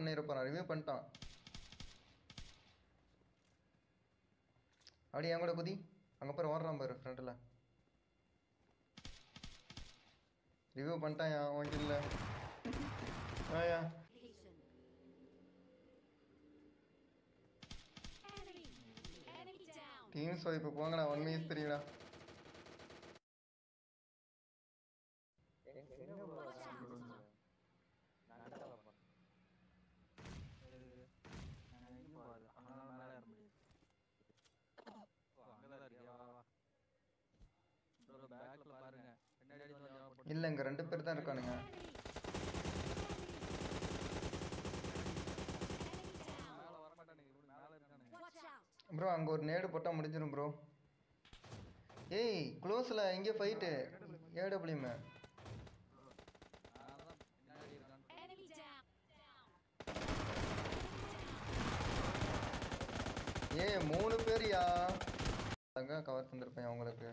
பண்ணிட போகிறான் ரிவ்யூ பண்ணிட்டான் அப்படியே என் கூட குதி அங்கே போய் ஓடுறான் பாரு ஃப்ரெண்டில் ரிவ்யூ பண்ணிட்டாயா உனக்கு இல்லை ஆயா Location. Enemy. Enemy down. Team swipe போங்கடா ஒன் மினிட்ஸ் தெரியுடா Watch out. இல்லை இங்கே ரெண்டு பேர் தான் இருக்கானுங்க Watch out. ப்ரோ அங்கே ஒரு நேடு போட்டால் முடிஞ்சிடும் ப்ரோ ஏய் க்ளோஸில் இங்கே ஃபைட்டு ஏடபிள்யூமே Enemy down. ஏ மூணு பேர்யா அங்கே கவர் தந்திருப்பேன் உங்களுக்கு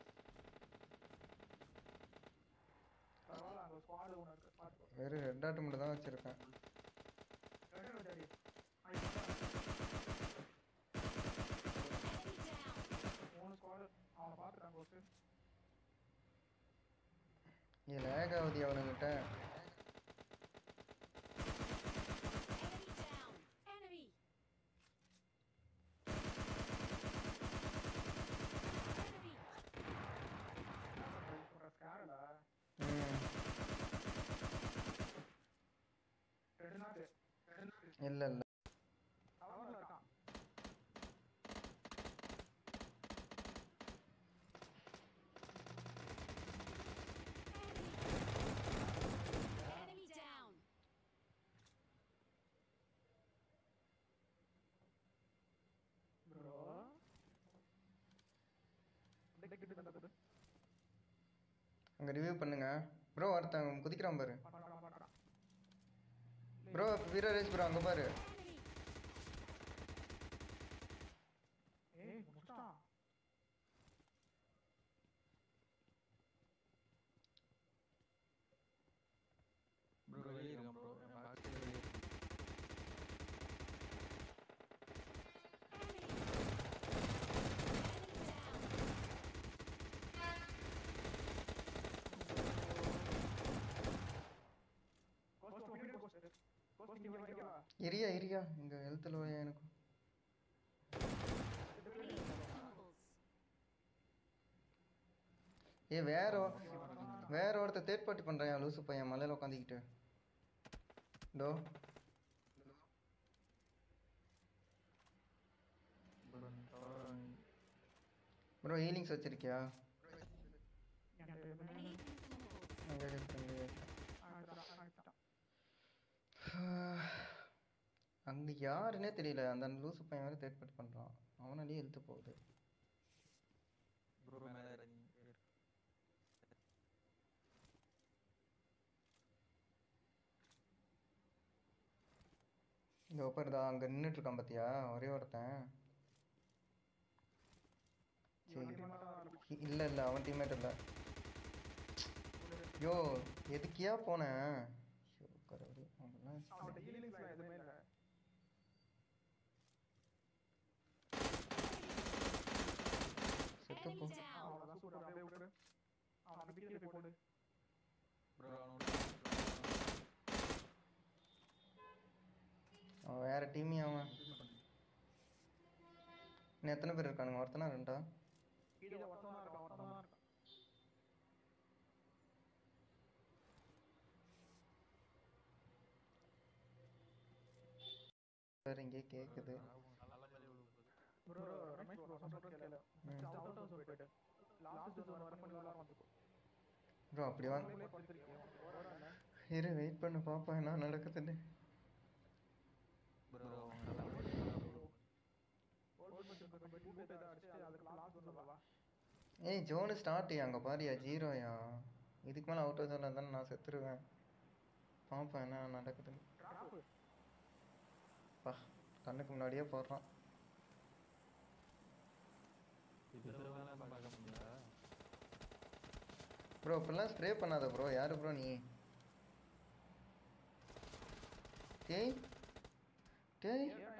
பரவாயில்ல அங்க ஸ்குவாட் ஒன்று இருக்கு பார்த்து வெறும் ரெட் ஆட்டு மட்டும் தான் வச்சுருக்கேன் ரெண்டு ரெடி Enemy down. மூணு ஸ்குவாட் அவனை பார்த்துட்டாங்க ஃபஸ்ட்டு ஏ லேக் ஆகுது அவனுங்கிட்ட Enemy down. Enemy. Enemy. ஒரு ஸ்கேரடா ம் ரெண்டு நாட்டு ரெண்டு நாட்டு இல்லை இல்லை அவன்ல இருக்கான் Enemy down. ப்ரோ கிட்ட கிட்ட தந்தது அங்கே ரிவ்யூ பண்ணுங்க ப்ரோ ஒருத்தன் குதிக்கிறான் பாரு பண்றான் பண்றான் ப்ரோ வீரரேஷ் ப்ரோ அங்கே பாரு Enemy. ஏய் முடிச்சிட்டான் ப்ரோ வெளியே இருக்கேன் ப்ரோ என் பாக்ஸில் வெளியே கோஸ்ட் பின்னாடி கோஸ்ட் கோஸ்ட் இங்க வா இங்க வா இரியா இரியா இங்கே ஹெல்த்தில் எனக்கு Symbols. ஏ வேற ஒ- வேற ஒருத்தர் தேர்ட் பார்ட்டி பண்ணுறான் லூசு பையன் மலையில் உட்காந்துக்கிட்டு டோ ப்ரோ தவறு ப்ரோ ஹீலிங்ஸ் வச்சிருக்கியா என்கிட்ட Enemy symbols. அங்கே இருக்கு, அங்கே இருக்கு. ஆயிட்டான் ஆயிட்டான் அங்கே யாருன்னே தெரியல அந்த லூசு பையன் வேறு தேர்ட் பார்ட்டி பண்ணுறான் அவனாலேயே இழுத்து போகுது ப்ரோ மேலே இறங்கி இங்கே ஒப்பருதா அங்கே நின்றுட்டு இருக்கான் பார்த்தியா ஒரே ஒருத்தன் சரி இல்லை இல்லை அவன் டீம்மேட் இல்லை யோ எதுக்கியா போனேன் ஐயோ, கடவுளே, அவன்லாம் அவன்கிட்ட ஹீலிங்ஸ்லாம் எதுவுமே இல்லை செத்து போ Enemy down. அவ்வளோதான் சூப்பர் அப்படியே விட்டுரு அவனை பிடிக்கல போய் போடு ப்ரோ அவனோட அவன் வேற டீமி அவன் இன்னும் எத்தனை பேர் இருக்கானுங்க ஒருத்தனா ரெண்டா கீழே ஒருத்தன் தான் இருக்கான் ஒருத்தன் தான் இருக்கான் வேற இங்கே கேட்குது ப்ரோ ரமேஷ் ப்ரோ சொல்றது கேளு அவுட் ஹவுஸ் போயிட்டு லாஸ்ட் ஜோன் வர பண்ணி விளாட வந்துக்கோ ப்ரோ அப்படி வாங்க உள்ளே படுத்திருக்கேன் ஓடாத இரு வெயிட் பண்ணு பாப்போம் என்ன நடக்குதுன்னு ப்ரோ ஓட் பண்ணிட்டு போய் டூ ஏதாவது அடிச்சு அதுக்கு லாஸ்ட் ஜோன் வா ஏய் ஜோனு ஸ்டார்ட் அங்கே பாரியா ஜீரோயா இதுக்கு மேலே அவுட் ஹவுஸ் தானே நான் செத்துருவேன் பார்ப்போம் என்ன நடக்குதுன்னு டிராப் பா கண்ணுக்கு முன்னாடியே போடுறான் இதில் வேலை பார்க்க முடியல ப்ரோ இப்படிலாம் ஸ்ப்ரே பண்ணாத ப்ரோ யாரு ப்ரோ நீ ஏய் டேய் ஏன்